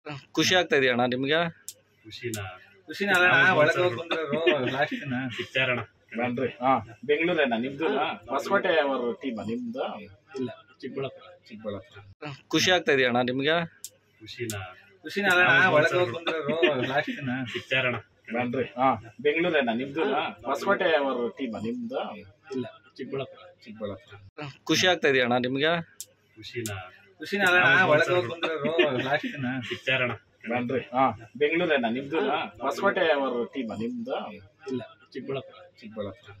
ಖುಷಿ ಆಗ್ತಾ ಇದೆಯಾ ಅಣ್ಣ ನಿಮ್ಗೆ ಖುಷಿನ ಖುಷಿನ ಅಲ್ಲ ಒಳಗೆ ಹೋಗಿ ಬಂದ್ರು ಲಾಸ್ಟಿನ ಸಿಗ್ತಾರಣ ಬನ್ರಿ ಹಾ ಬೆಂಗಳೂರೇನಾ ನಿಮ್ದು ಹೊಸಕೋಟೆ ಅವರ ಟೀಮ್ ನಿಮ್ದು ಇಲ್ಲ ಚಿಕ್ಕಬಳ್ಳಾಪುರ ಚಿಕ್ಕಬಳ್ಳಾಪುರ ಖುಷಿ ಆಗ್ತಾ ಇದೆಯಾ ಅಣ್ಣ ನಿಮ್ಗೆ ಖುಷಿನ ಖುಷಿನ ಅಲ್ಲ ಒಳಗೆ ಹೋಗಿ ಬಂದ್ರು ಲಾಸ್ಟಿನ ಸಿಗ್ತಾರಣ ಬನ್ರಿ ಹಾ ಬೆಂಗಳೂರೇನಾ ನಿಮ್ದು ಹೊಸಕೋಟೆ ಅವರ ಟೀಮ್ ನಿಮ್ದು ಇಲ್ಲ ಚಿಕ್ಕಬಳ್ಳಾಪುರ ಚಿಕ್ಕಬಳ್ಳಾಪುರ ಖುಷಿ ಆಗ್ತಾ ಇದೆಯಾ ಅಣ್ಣ ನಿಮ್ಗೆ ಖುಷಿನ ಖುಷಿನ ಅಲ್ಲ ಒಳಗೆ ಹೋಗಿ ಬಂದ್ರು ಲಾಸ್ಟಿನ ಸಿಗ್ತಾರಣ ಬನ್ರಿ ಹಾ ಬೆಂಗಳೂರೇನಾ ನಿಮ್ದು ಹೊಸಕೋಟೆ ಅವರ ಟೀಮ್ ನಿಮ್ದು ಇಲ್ಲ ಚಿಕ್ಕಬಳ್ಳಾಪುರ ಚಿಕ್ಕಬಳ್ಳಾಪುರ